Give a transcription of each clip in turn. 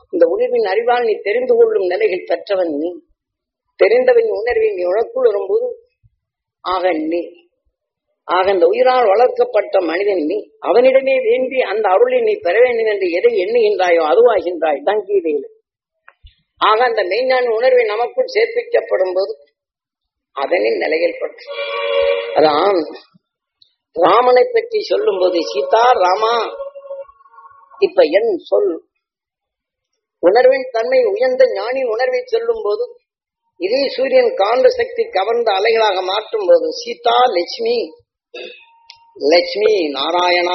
இந்த உணர்வின் அறிவால் நீ தெரிந்து கொள்ளும் நிலைகள் பெற்றவன் நீ தெரிந்தவன் உணர்வை நீ உனக்குள் வரும்போது ஆக நீ ஆக இந்த உயிரால் வளர்க்கப்பட்ட மனிதன் நீ அவனிடமே வேண்டி அந்த அருளை நீ பெற வேண்டும் என்று எதை எண்ணுகின்றாயோ அதுவாகின்றாய் தான் கீதையில் ஆக அந்த மெய்ஞான உணர்வை நமக்குள் சேர்ப்பிக்கப்படும் போது அதனின் நிலையில் பற்று அதான் ராமனை பற்றி சொல்லும் போது சீதா ராமா இப்ப என் சொல் உணர்வின் தன்மை உயர்ந்த ஞானின் உணர்வை சொல்லும் போது இதே சூரியன் காந்த சக்தி கவர்ந்த அலைகளாக மாற்றும் போது சீதா லட்சுமி லட்சுமி நாராயணா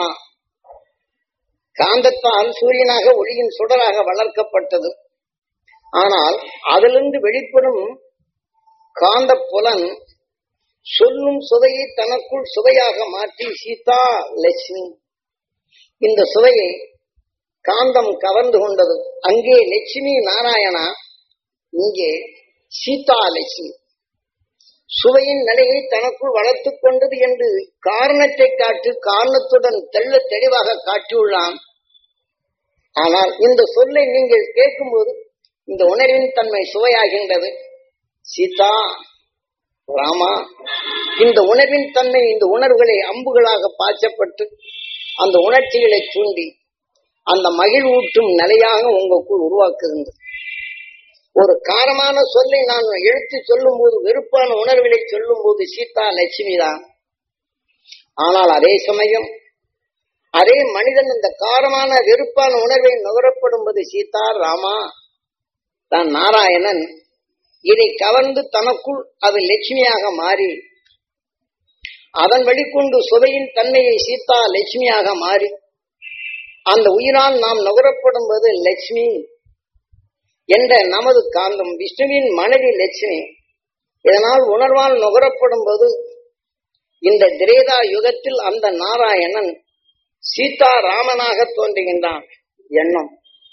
காந்தத்தால் சூரியனாக ஒளியின் சுடராக வளர்க்கப்பட்டது ஆனால் அதிலிருந்து வெளிப்படும் காந்த புலன் சொல்லும் சுவையை தனக்குள் சுவையாக மாற்றி சீதா லட்சுமி இந்த சுவையை காந்தம் கவர்ந்து கொண்டது அங்கே லட்சுமி நாராயணா இங்கே சீதா லட்சுமி சுவையின் நிலையை தனக்குள் வளர்த்துக் கொண்டது என்று காரணத்தை காட்டு காரணத்துடன் தெள்ள தெளிவாக காட்டியுள்ளான் ஆனால் இந்த சொல்லை நீங்கள் கேட்கும்போது இந்த உணர்வின் தன்மை சுவையாகின்றது சீதா ராமா இந்த உணர்வின் தன்மை இந்த உணர்வுகளை அம்புகளாக பாய்ச்சப்பட்டு அந்த உணர்ச்சிகளை தூண்டி அந்த மகிழ்வூட்டும் நிலையாக உங்களுக்குள் உருவாக்குகின்றது ஒரு காரமான சொல்லை நான் எடுத்து சொல்லும் போது வெறுப்பான உணர்வுகளை சொல்லும் போது சீதா லட்சுமி தான் ஆனால் அதே சமயம் அதே மனிதன் இந்த காரமான வெறுப்பான உணர்வை நுகரப்படும் போது சீதா ராமா தான் நாராயணன் இதை கவர்ந்து தனக்குள் அது லட்சுமியாக மாறி அதன் வெளிக்கொண்டு சுவையின் தன்மையை சீதா லட்சுமியாக மாறி அந்த உயிரால் நாம் நுகரப்படும் போது லட்சுமி என்ற நமது காந்தம் விஷ்ணுவின் மனைவி லட்சுமி இதனால் உணர்வால் நுகரப்படும் போது இந்த திரேதா யுகத்தில் அந்த நாராயணன் சீதா ராமனாக தோன்றுகின்றான் எண்ணம்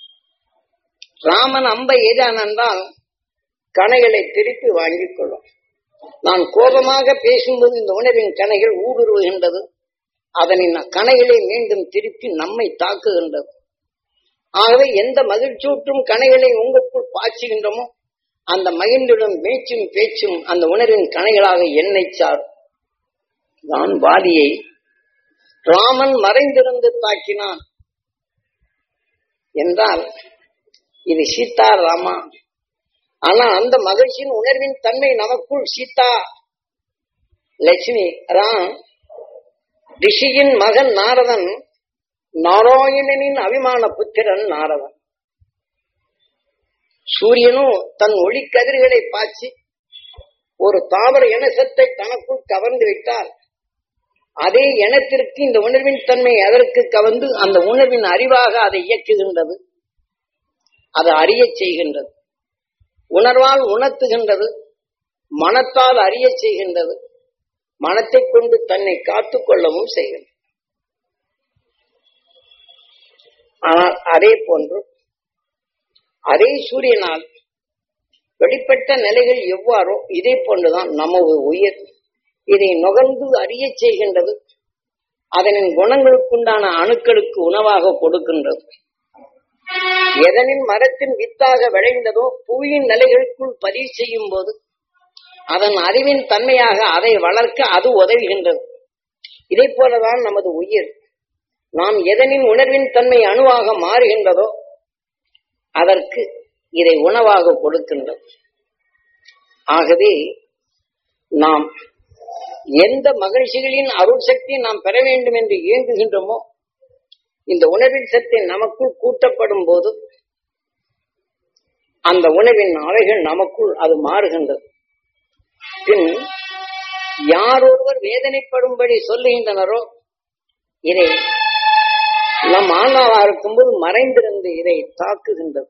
ராமன் அம்பை எய்தான் என்றால் கணைகளை திருப்பி வாங்கிக் கொள்ளும் நான் கோபமாக பேசும்போது இந்த உணவின் கணைகள் ஊடுருவுகின்றது அதனின் கணைகளை மீண்டும் திருப்பி நம்மை தாக்குகின்றது ஆகவே எந்த மகிழ்ச்சியூட்டும் கணைகளை உங்களுக்குள் பாய்ச்சுகின்றமோ அந்த மகிழ்ந்துடன் பேச்சும் பேச்சும் அந்த உணர்வின் கணைகளாக என்னை சார் நான் வாதியை ராமன் மறைந்திருந்து தாக்கினான் என்றால் இது சீதா ராமா ஆனா அந்த மகிழ்ச்சியின் உணர்வின் தன்மை நமக்குள் சீதா லட்சுமி அதான் ரிஷியின் மகன் நாரதன் நாராயணனின் அபிமான புத்திரன் நாரதன் சூரியனும் தன் ஒளி கதிர்களை பாய்ச்சி ஒரு தாவர இனசத்தை தனக்குள் கவர்ந்து விட்டால் அதே இனத்திற்கு இந்த உணர்வின் தன்மை அதற்கு கவர்ந்து அந்த உணர்வின் அறிவாக அதை இயக்குகின்றது அதை அறியச் செய்கின்றது உணர்வால் உணர்த்துகின்றது மனத்தால் அறியச் செய்கின்றது மனத்தைக் கொண்டு தன்னை காத்துக் கொள்ளவும் செய்கின்றது ஆனால் அதே போன்று அதே சூரியனால் வெளிப்பட்ட நிலைகள் எவ்வாறோ இதே போன்றுதான் நமது உயிர் இதை நுகர்ந்து அறியச் செய்கின்றது அதனின் குணங்களுக்குண்டான அணுக்களுக்கு உணவாக கொடுக்கின்றது எதனின் மரத்தின் வித்தாக விளைந்ததோ புவியின் நிலைகளுக்குள் பதிவு செய்யும் போது அதன் அறிவின் தன்மையாக அதை வளர்க்க அது உதவுகின்றது இதை போலதான் நமது உயிர் நாம் எதனின் உணர்வின் தன்மை அணுவாக மாறுகின்றதோ அதற்கு இதை உணவாக கொடுக்கின்றது ஆகவே நாம் எந்த மகிழ்ச்சிகளின் அருள் சக்தியை நாம் பெற வேண்டும் என்று இயங்குகின்றோமோ இந்த உணர்வின் சக்தி நமக்குள் கூட்டப்படும் போது அந்த உணவின் அலைகள் நமக்குள் அது மாறுகின்றது பின் யார் ஒருவர் வேதனைப்படும்படி சொல்லுகின்றனரோ இதை நம் ஆன்மாவா இருக்கும்போது மறைந்திருந்து இதை தாக்குகின்றது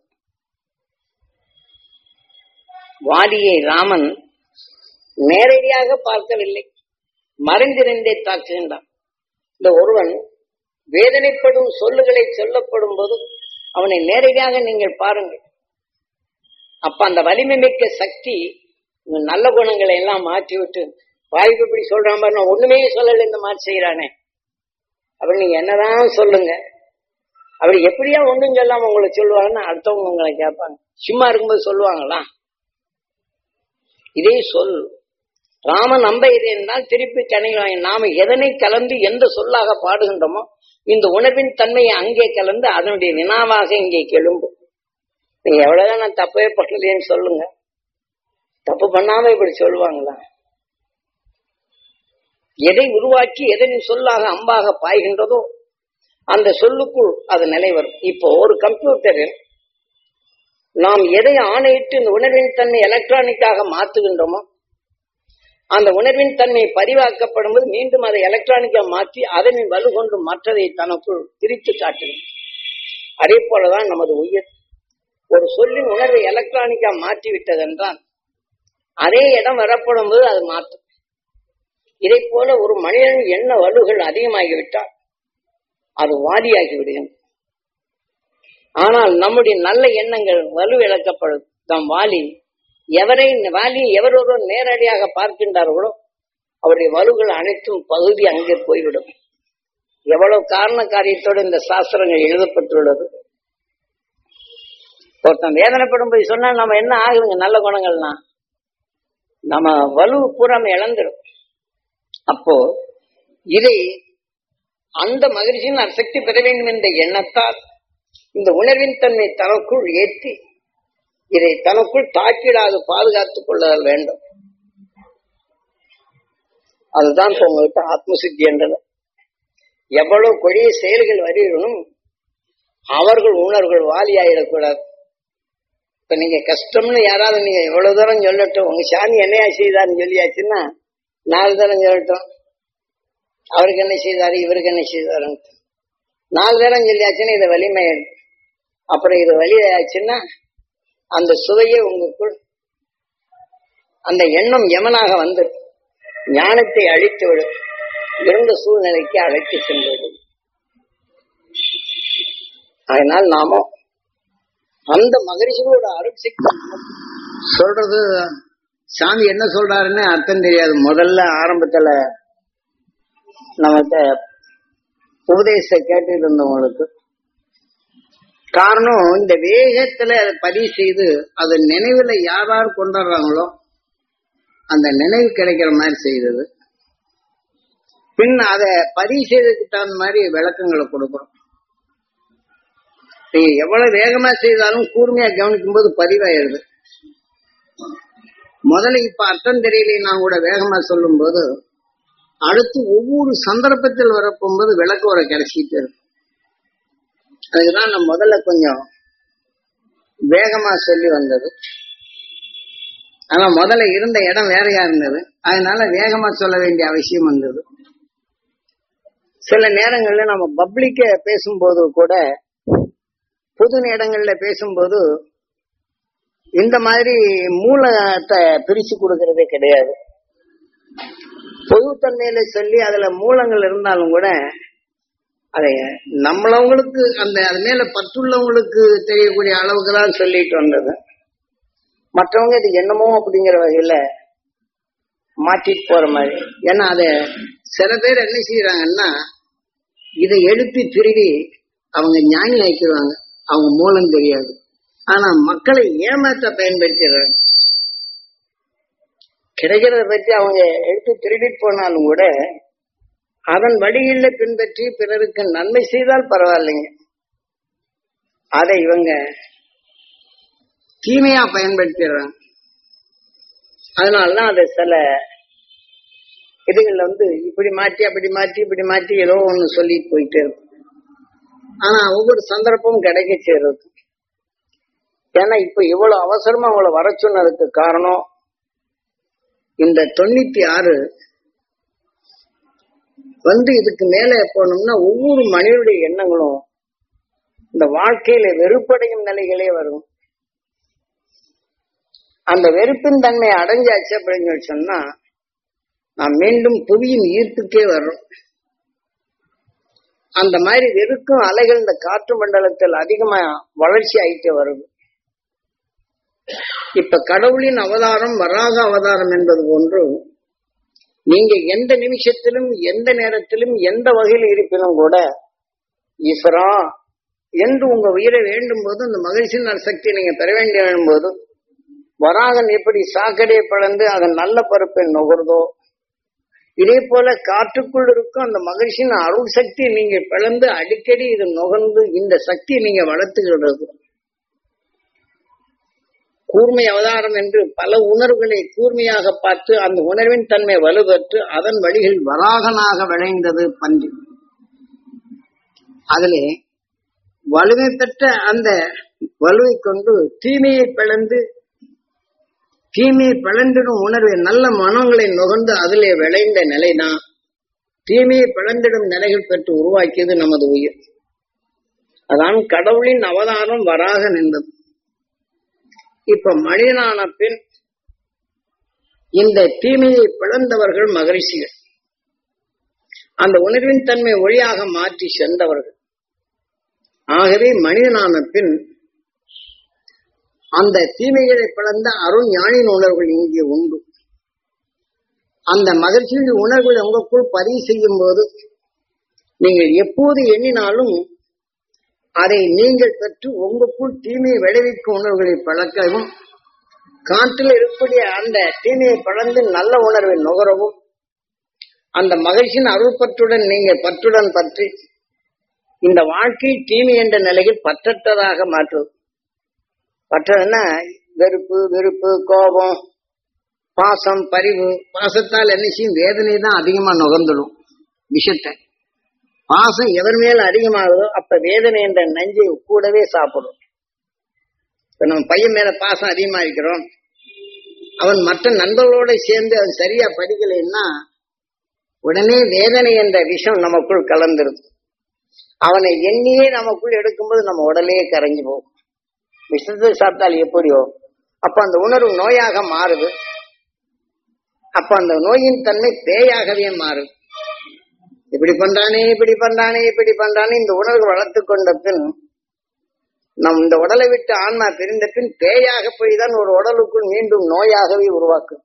வாடியை ராமன் நேரடியாக பார்க்கவில்லை மறைந்திருந்தே தாக்குகின்றான் இந்த ஒருவன் வேதனைப்படும் சொல்லுகளை சொல்லப்படும் போது அவனை நேரடியாக நீங்கள் பாருங்கள் அப்ப அந்த வலிமை மிக்க சக்தி உங்க நல்ல குணங்களை எல்லாம் மாற்றி விட்டு வாய்ப்பு இப்படி சொல்றான் பாரு நான் ஒண்ணுமே சொல்லல இந்த மாதிரி செய்யறானே அப்ப நீங்க என்னதான் சொல்லுங்க அப்படி எப்படியா ஒன்றும் சொல்லாம உங்களை சொல்லுவாங்கன்னா அடுத்தவங்க உங்களை கேட்பாங்க சும்மா இருக்கும்போது சொல்லுவாங்களா இதே சொல் ராம நம்ப இது என்றால் திருப்பி கணிவாங்க நாம எதனை கலந்து எந்த சொல்லாக பாடுகின்றோமோ இந்த உணர்வின் தன்மையை அங்கே கலந்து அதனுடைய வினாவாக இங்கே கெழும்பும் நீங்க எவ்வளவுதான் நான் தப்பே பண்ணலையேன்னு சொல்லுங்க தப்பு பண்ணாம இப்படி சொல்லுவாங்களா எதை உருவாக்கி எதனின் சொல்லாக அம்பாக பாய்கின்றதோ அந்த சொல்லுக்குள் அது நிலை வரும் இப்போ ஒரு கம்ப்யூட்டரில் நாம் எதை ஆணையிட்டு இந்த உணர்வின் தன்மை எலக்ட்ரானிக்காக மாற்றுகின்றோமோ அந்த உணர்வின் தன்மை பதிவாக்கப்படும் போது மீண்டும் அதை எலக்ட்ரானிக்கா மாற்றி அதனின் வலு கொண்டு மற்றதை தனக்குள் பிரித்து காட்டுகிறது அதே போலதான் நமது உயிர் ஒரு சொல்லின் உணர்வை எலக்ட்ரானிக்கா மாற்றி விட்டதென்றால் அதே இடம் வரப்படும் போது அது மாற்றும் இதை போல ஒரு மனிதன் எண்ண வலுகள் அதிகமாகிவிட்டால் அது வாதியாகி விடுகிறது ஆனால் நம்முடைய நல்ல எண்ணங்கள் வலு இழக்கப்படும் தம் வாலி எவரை வாலி எவர் ஒருவர் நேரடியாக பார்க்கின்றார்களோ அவருடைய வலுகள் அனைத்தும் பகுதி அங்கே போய்விடும் எவ்வளவு காரண காரியத்தோடு இந்த சாஸ்திரங்கள் எழுதப்பட்டுள்ளது ஒருத்தன் வேதனைப்படும் போது சொன்னா நம்ம என்ன ஆகுதுங்க நல்ல குணங்கள்னா நம்ம வலு பூராம இழந்துடும் அப்போ இதை அந்த மகிழ்ச்சியின் சக்தி பெற வேண்டும் என்ற எண்ணத்தால் இந்த உணர்வின் தன்மை தனக்குள் ஏற்றி இதை தனக்குள் தாக்கிடாது பாதுகாத்துக் கொள்ள வேண்டும் அதுதான் இப்ப உங்ககிட்ட ஆத்மசித்தி என்றது எவ்வளவு கொடிய செயல்கள் வருகிறனும் அவர்கள் உணர்வுகள் வாலியாயிடக்கூடாது இப்ப நீங்க கஷ்டம்னு யாராவது நீங்க எவ்வளவு தூரம் சொல்லட்டும் உங்க சாமி என்னையா செய்தார்னு சொல்லியாச்சுன்னா நாலு தரம் சொல்லட்டும் அவருக்கு என்ன செய்தாரு இவருக்கு என்ன செய்தாரு நாலு தரம் சொல்லியாச்சுன்னா இதை வலிமை அப்புறம் இது வலியாச்சுன்னா அந்த சுவையே உங்களுக்குள் அந்த எண்ணம் எமனாக வந்து ஞானத்தை அழித்து விடும் இருந்த சூழ்நிலைக்கு அழைத்து சென்றது அதனால் நாம அந்த மகரிஷிகளோட அருட்சக்தி சொல்றது சாமி என்ன சொல்றாருன்னு அர்த்தம் தெரியாது முதல்ல ஆரம்பத்துல நமக்கு உபதேச கேட்டு இருந்தவங்களுக்கு காரணம் இந்த வேகத்துல அதை பதிவு செய்து அதை நினைவுல யார் யார் கொண்டாடுறாங்களோ அந்த நினைவு கிடைக்கிற மாதிரி செய்தது பின் அதை பதிவு செய்ததுக்கு தகுந்த மாதிரி விளக்கங்களை கொடுக்குறோம் நீங்க எவ்வளவு வேகமா செய்தாலும் கூர்மையா கவனிக்கும் போது பதிவாயிருது முதல்ல இப்ப அர்த்தம் தெரியல கூட வேகமா சொல்லும் போது அடுத்து ஒவ்வொரு சந்தர்ப்பத்தில் வரப்போகும்போது விளக்கு வர கிடைச்சிட்டு இருக்கு அதுக்குதான் நான் முதல்ல கொஞ்சம் வேகமா சொல்லி வந்தது ஆனா முதல்ல இருந்த இடம் வேறையா இருந்தது அதனால வேகமா சொல்ல வேண்டிய அவசியம் வந்தது சில நேரங்கள்ல நம்ம பப்ளிக்க பேசும்போது கூட பொது இடங்கள்ல பேசும்போது இந்த மாதிரி மூலத்தை பிரிச்சு கொடுக்கறதே கிடையாது பொதுத்தன்மையில சொல்லி அதுல மூலங்கள் இருந்தாலும் கூட அதை நம்மளவங்களுக்கு அந்த அது மேல பற்றுள்ளவங்களுக்கு தெரியக்கூடிய அளவுக்கு தான் சொல்லிட்டு வந்தது மற்றவங்க இது என்னமோ அப்படிங்கிற வகையில மாற்றிட்டு போற மாதிரி ஏன்னா அத சில பேர் என்ன செய்யறாங்கன்னா இதை எடுத்து திருடி அவங்க ஞானி ஆக்கிடுவாங்க அவங்க மூலம் தெரியாது ஆனா மக்களை ஏமாற்ற பயன்படுத்திடுறாங்க கிடைக்கிறத பற்றி அவங்க எடுத்து திருடிட்டு போனாலும் கூட அதன் வழியில பின்பற்றி பிறருக்கு நன்மை செய்தால் பரவாயில்லைங்க அதை இவங்க தீமையா பயன்படுத்திடுறாங்க அதனாலதான் அதை சில இதுகள்ல வந்து இப்படி மாற்றி அப்படி மாற்றி இப்படி மாற்றி ஏதோ ஒண்ணு சொல்லிட்டு போயிட்டே இருக்கும் ஆனா ஒவ்வொரு சந்தர்ப்பமும் கிடைக்க செய்யறது ஏன்னா இப்ப இவ்வளவு அவசரமா அவங்கள வர சொன்னதுக்கு காரணம் இந்த தொண்ணூத்தி ஆறு வந்து இதுக்கு மேல போனோம்னா ஒவ்வொரு மனிதனுடைய எண்ணங்களும் இந்த வாழ்க்கையில வெறுப்படையும் நிலைகளே வரும் அந்த வெறுப்பின் தன்மை அடைஞ்சாச்சு அப்படின்னு சொன்னா நாம் மீண்டும் புவியின் ஈர்ப்புக்கே வர்றோம் அந்த மாதிரி வெறுக்கும் அலைகள் இந்த காற்று மண்டலத்தில் அதிகமா வளர்ச்சி ஆயிட்டே வருது இப்ப கடவுளின் அவதாரம் வராக அவதாரம் என்பது போன்று நீங்க எந்த நிமிஷத்திலும் எந்த நேரத்திலும் எந்த வகையில் இருப்பினும் கூட ஈஸ்வரா என்று உங்க உயிரை வேண்டும் போது அந்த மகிழ்ச்சியின் சக்தியை நீங்க பெற வேண்டிய போது வராகன் எப்படி சாக்கடையை பிளந்து அதன் நல்ல பருப்பை நுகர்தோ இதே போல காற்றுக்குள் இருக்கும் அந்த மகிழ்ச்சியின் அருள் சக்தியை நீங்க பிளந்து அடிக்கடி இது நுகர்ந்து இந்த சக்தியை நீங்க வளர்த்துக்கிறது கூர்மை அவதாரம் என்று பல உணர்வுகளை கூர்மையாக பார்த்து அந்த உணர்வின் தன்மை வலுப்பெற்று அதன் வழியில் வராகனாக விளைந்தது பன்றி அதிலே வலுவை பெற்ற அந்த வலுவை கொண்டு தீமையை பிளந்து தீமையை பிளந்திடும் உணர்வை நல்ல மனங்களை நுகர்ந்து அதிலே விளைந்த நிலைதான் தீமையை பிளந்திடும் நிலைகள் பெற்று உருவாக்கியது நமது உயிர் அதான் கடவுளின் அவதாரம் வராக நின்றது இப்ப மனிதனான பின் இந்த தீமையை பிளந்தவர்கள் மகரிஷிகள் அந்த உணர்வின் தன்மை ஒளியாக மாற்றி சென்றவர்கள் ஆகவே மனிதனான பின் அந்த தீமைகளை பிளந்த அருண் ஞானின் உணர்வுகள் இங்கே உண்டு அந்த மகிழ்ச்சியின் உணர்வுகள் உங்களுக்குள் பதிவு செய்யும் போது நீங்கள் எப்போது எண்ணினாலும் அதை நீங்கள் பெற்று உங்களுக்குள் தீமையை விளைவிக்கும் உணர்வுகளை பழக்கவும் காற்றில் இருக்கக்கூடிய அந்த தீமையை பழந்து நல்ல உணர்வை நுகரவும் அந்த மகிழ்ச்சியின் அருள் பற்றுடன் நீங்கள் பற்றுடன் பற்றி இந்த வாழ்க்கை தீமை என்ற நிலையில் பற்றற்றதாக மாற்றுவது பற்றதுன்னா வெறுப்பு வெறுப்பு கோபம் பாசம் பரிவு பாசத்தால் என்ன செய்யும் வேதனை தான் அதிகமா நுகர்ந்துடும் விஷத்தை பாசம் எவர் மேல அதிகமாகுதோ அப்ப வேதனை என்ற நஞ்சை கூடவே சாப்பிடும் இப்ப நம்ம பையன் மேல பாசம் அதிகமா இருக்கிறோம் அவன் மற்ற நண்பர்களோட சேர்ந்து அவன் சரியா படிக்கலைன்னா உடனே வேதனை என்ற விஷம் நமக்குள் கலந்துருது அவனை எண்ணியே நமக்குள் எடுக்கும்போது நம்ம உடலே கரைஞ்சு போகும் விஷத்தை சாப்பிட்டால் எப்படியோ அப்ப அந்த உணர்வு நோயாக மாறுது அப்ப அந்த நோயின் தன்மை பேயாகவே மாறுது இப்படி பண்றானே இப்படி பண்றானே இப்படி பண்றானே இந்த உணர்வு வளர்த்து கொண்ட பின் நம் இந்த உடலை விட்டு ஆன்மா பிரிந்த பின் பேயாக போய் தான் ஒரு உடலுக்குள் மீண்டும் நோயாகவே உருவாக்கும்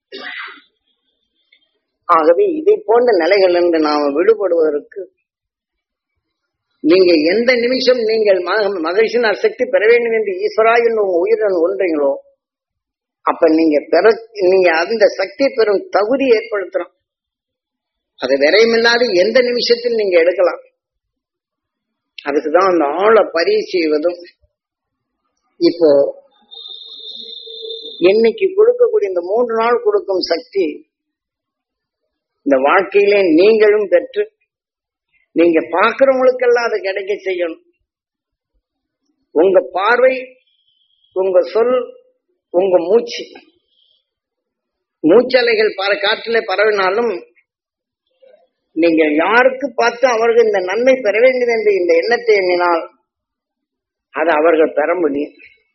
ஆகவே இதை போன்ற நிலைகளிலிருந்து நாம் விடுபடுவதற்கு நீங்க எந்த நிமிஷம் நீங்கள் மகிழ்ச்சியின் சக்தி பெற வேண்டும் என்று ஈஸ்வரா என்று உங்க உயிரின் ஒன்றீங்களோ அப்ப நீங்க பெற நீங்க அந்த சக்தி பெறும் தகுதி ஏற்படுத்துறோம் அது விரைமில்லாத எந்த நிமிஷத்தில் நீங்க எடுக்கலாம் அதுக்குதான் அந்த ஆளை பதிவு செய்வதும் இப்போ இன்னைக்கு கொடுக்கக்கூடிய இந்த மூன்று நாள் கொடுக்கும் சக்தி இந்த வாழ்க்கையிலே நீங்களும் பெற்று நீங்க பாக்குறவங்களுக்கெல்லாம் அதை கிடைக்க செய்யணும் உங்க பார்வை உங்க சொல் உங்க மூச்சு மூச்சலைகள் பல காற்றிலே பரவினாலும் நீங்கள் யாருக்கு பார்த்து அவர்கள் இந்த நன்மை பெற வேண்டும் என்று இந்த எண்ணத்தை எண்ணினால் அதை அவர்கள் பெற முடியும்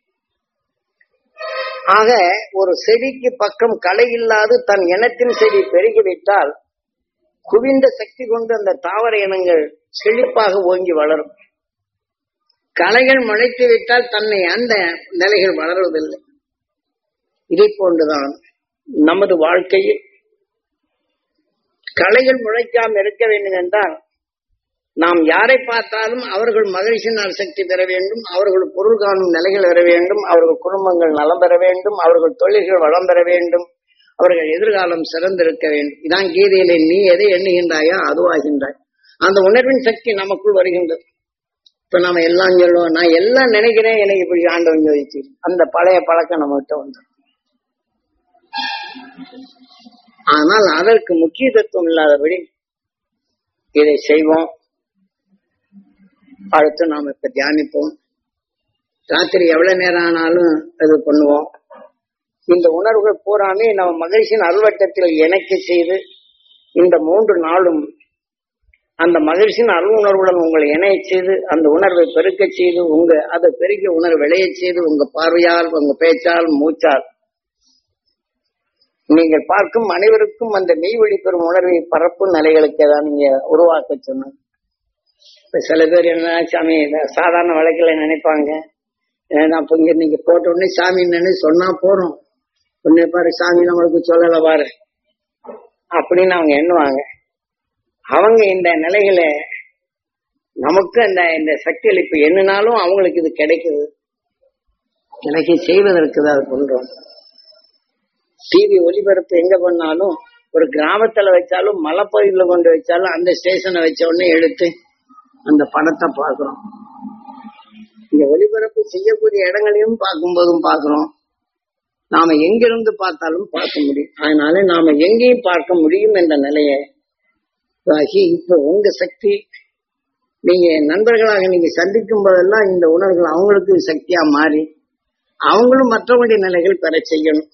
ஆக ஒரு செடிக்கு பக்கம் களை இல்லாது தன் இனத்தின் செடி பெருகிவிட்டால் குவிந்த சக்தி கொண்டு அந்த தாவர இனங்கள் செழிப்பாக ஓங்கி வளரும் களைகள் முளைத்து விட்டால் தன்னை அந்த நிலைகள் வளருவதில்லை இதை போன்றுதான் நமது வாழ்க்கையில் களைகள் முளைக்காமல் இருக்க வேண்டும் என்றால் நாம் யாரை பார்த்தாலும் அவர்கள் மகிழ்ச்சியினால் சக்தி பெற வேண்டும் அவர்கள் பொருள் காணும் நிலைகள் பெற வேண்டும் அவர்கள் குடும்பங்கள் நலம் பெற வேண்டும் அவர்கள் தொழில்கள் வளம் பெற வேண்டும் அவர்கள் எதிர்காலம் சிறந்திருக்க வேண்டும் இதான் கீதையில நீ எதை எண்ணுகின்றாயோ அதுவாகின்றாய் அந்த உணர்வின் சக்தி நமக்குள் வருகின்றது இப்ப நாம எல்லாம் சொல்லுவோம் நான் எல்லாம் நினைக்கிறேன் எனக்கு இப்படி ஆண்டவன் யோசிச்சு அந்த பழைய பழக்கம் நம்ம கிட்ட வந்து ஆனால் அதற்கு முக்கியத்துவம் இல்லாதபடி இதை செய்வோம் அடுத்து நாம் இப்ப தியானிப்போம் ராத்திரி எவ்வளவு நேரம் ஆனாலும் இது பண்ணுவோம் இந்த உணர்வுகள் பூராமே நம்ம மகிழ்ச்சியின் அல்வட்டத்தில் இணைக்க செய்து இந்த மூன்று நாளும் அந்த மகிழ்ச்சியின் அருள் உணர்வுடன் உங்களை இணைய செய்து அந்த உணர்வை பெருக்க செய்து உங்க அதை பெருக்கிய உணர்வு விளைய செய்து உங்க பார்வையால் உங்க பேச்சால் மூச்சால் நீங்கள் பார்க்கும் அனைவருக்கும் அந்த மெய் வெளிப்பெறும் உணர்வை பரப்பும் நிலைகளுக்கு தான் நீங்க உருவாக்க சொன்னது இப்ப சில பேர் என்ன சாமி சாதாரண வழக்கில் நினைப்பாங்க ஏன்னா இப்ப இங்க நீங்க போட்ட உடனே சாமி நினைச்சு சொன்னா போறோம் உன்னை பாரு சாமி நம்மளுக்கு சொல்லல பாரு அப்படின்னு அவங்க எண்ணுவாங்க அவங்க இந்த நிலைகளை நமக்கு அந்த இந்த சக்திகள் இப்ப என்னனாலும் அவங்களுக்கு இது கிடைக்குது கிடைக்க செய்வதற்கு தான் அது பண்றோம் டிவி ஒளிபரப்பு எங்க பண்ணாலும் ஒரு கிராமத்துல வச்சாலும் மலைப்பகுதியில கொண்டு வச்சாலும் அந்த ஸ்டேஷனை வச்ச உடனே எடுத்து அந்த படத்தை பார்க்கிறோம் இந்த ஒளிபரப்பு செய்யக்கூடிய இடங்களையும் பார்க்கும்போதும் பார்க்கிறோம் நாம எங்கிருந்து பார்த்தாலும் பார்க்க முடியும் அதனால நாம எங்கேயும் பார்க்க முடியும் என்ற நிலையை ஆகி இப்ப உங்க சக்தி நீங்க நண்பர்களாக நீங்க சந்திக்கும் போதெல்லாம் இந்த உணர்வுகள் அவங்களுக்கு சக்தியா மாறி அவங்களும் மற்றவங்களுடைய நிலைகள் பெற செய்யணும்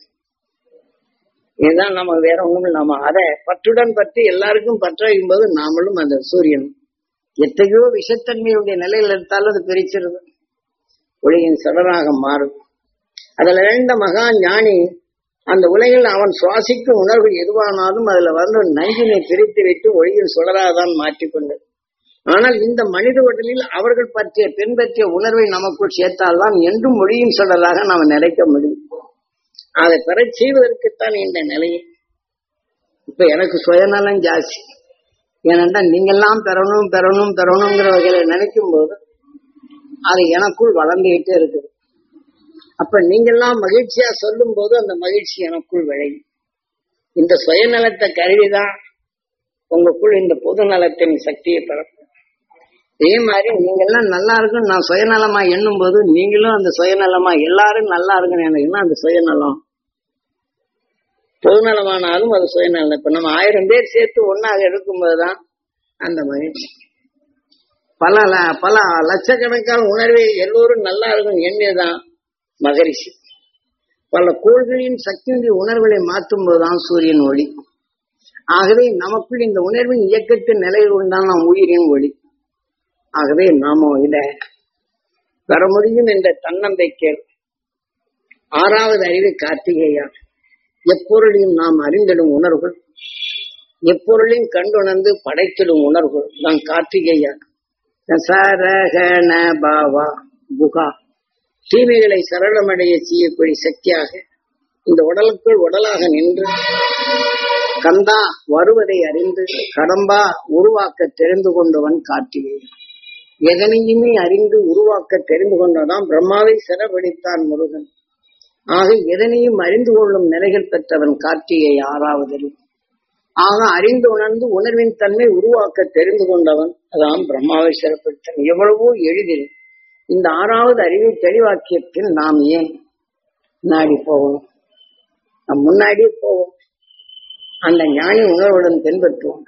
இதுதான் நம்ம வேற ஒண்ணும் நாம அதை பற்றுடன் பற்றி எல்லாருக்கும் பற்ற வைக்கும் போது நாமளும் அந்த சூரியன் எத்தகையோ விஷத்தன்மையுடைய நிலையில் எடுத்தாலும் அது பிரிச்சிருது ஒளியின் சடராக மாறும் அதுல ரெண்ட மகா ஞானி அந்த உலகில் அவன் சுவாசிக்கும் உணர்வு எதுவானாலும் அதுல வந்து நஞ்சினை பிரித்து வைத்து ஒளியின் சுடராதான் மாற்றிக்கொண்டது ஆனால் இந்த மனித உடலில் அவர்கள் பற்றிய பின்பற்றிய உணர்வை நமக்குள் சேர்த்தால்தான் என்றும் மொழியின் சுடராக நாம் நிலைக்க முடியும் அதை பெற செய்வதற்குத்தான் இந்த நிலையை இப்ப எனக்கு சுயநலம் ஜாஸ்தி ஏனென்றா நீங்கெல்லாம் பெறணும் பெறணும் பெறணுங்கிற வகையில நினைக்கும் போது அது எனக்குள் வளர்ந்துகிட்டே இருக்குது அப்ப நீங்கெல்லாம் மகிழ்ச்சியா சொல்லும் போது அந்த மகிழ்ச்சி எனக்குள் விளையும் இந்த சுயநலத்தை கருவிதான் உங்களுக்குள் இந்த பொது நலத்தின் சக்தியை பரப்பும் இதே மாதிரி நீங்க எல்லாம் நல்லா இருக்கும் நான் சுயநலமா எண்ணும் போது நீங்களும் அந்த சுயநலமா எல்லாரும் நல்லா இருக்குன்னு நினைக்கணும் அந்த சுயநலம் பொதுநலமானாலும் அது சுயநலம் இப்ப நம்ம ஆயிரம் பேர் சேர்த்து ஒன்னாக எடுக்கும்போதுதான் அந்த மகிழ்ச்சி பல ல- பல லட்சக்கணக்கான உணர்வை எல்லோரும் நல்லா இருக்கும் எண்ணியதான் மகரிஷி பல கோள்களின் சக்தியுடைய உணர்வுகளை மாற்றும் போதுதான் சூரியன் ஒளி ஆகவே நமக்குள் இந்த உணர்வின் இயக்கத்தின் நிலையில் உண்டான உயிரின் ஒளி ஆகவே நாம இத பெற முடியும் என்ற தன்னம்பிக்கை ஆறாவது அறிவு கார்த்திகேயா எப்பொருளையும் நாம் அறிந்திடும் உணர்வுகள் எப்பொருளையும் கண்டுணர்ந்து படைத்திடும் உணர்வுகள் தான் கார்த்திகேயா சரகண பாவா குகா தீமைகளை சரளமடைய செய்யக்கூடிய சக்தியாக இந்த உடலுக்குள் உடலாக நின்று கந்தா வருவதை அறிந்து கடம்பா உருவாக்க தெரிந்து கொண்டவன் கார்த்திகேயன் எதனையுமே அறிந்து உருவாக்க தெரிந்து கொண்டதான் பிரம்மாவை சிறப்பிடித்தான் முருகன் ஆக எதனையும் அறிந்து கொள்ளும் நிலைகள் பெற்றவன் கார்த்திகை ஆறாவது அறிவு. ஆக அறிந்து உணர்ந்து உணர்வின் தன்மை உருவாக்க தெரிந்து கொண்டவன் அதான் பிரம்மாவை சிறப்பிடித்தான் எவ்வளவோ எளிதில் இந்த ஆறாவது அறிவை தெளிவாக்கிய பின் நாம் ஏன் நாடி போகணும் நம் முன்னாடியே போவோம் அந்த ஞானி உணர்வுடன் பின்பற்றுவோம்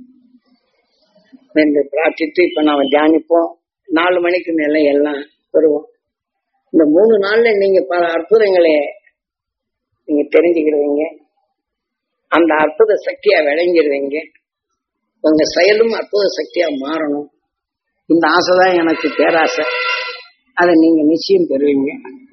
என்று பிரார்த்தித்து இப்ப நாம தியானிப்போம் நாலு மணிக்கு மேல எல்லாம் வருவோம் இந்த மூணு நாள்ல நீங்க பல அற்புதங்களை நீங்க தெரிஞ்சுக்கிடுவீங்க அந்த அற்புத சக்தியா விளைஞ்சிருவீங்க உங்க செயலும் அற்புத சக்தியா மாறணும் இந்த ஆசைதான் எனக்கு பேராசை அதை நீங்க நிச்சயம் பெறுவீங்க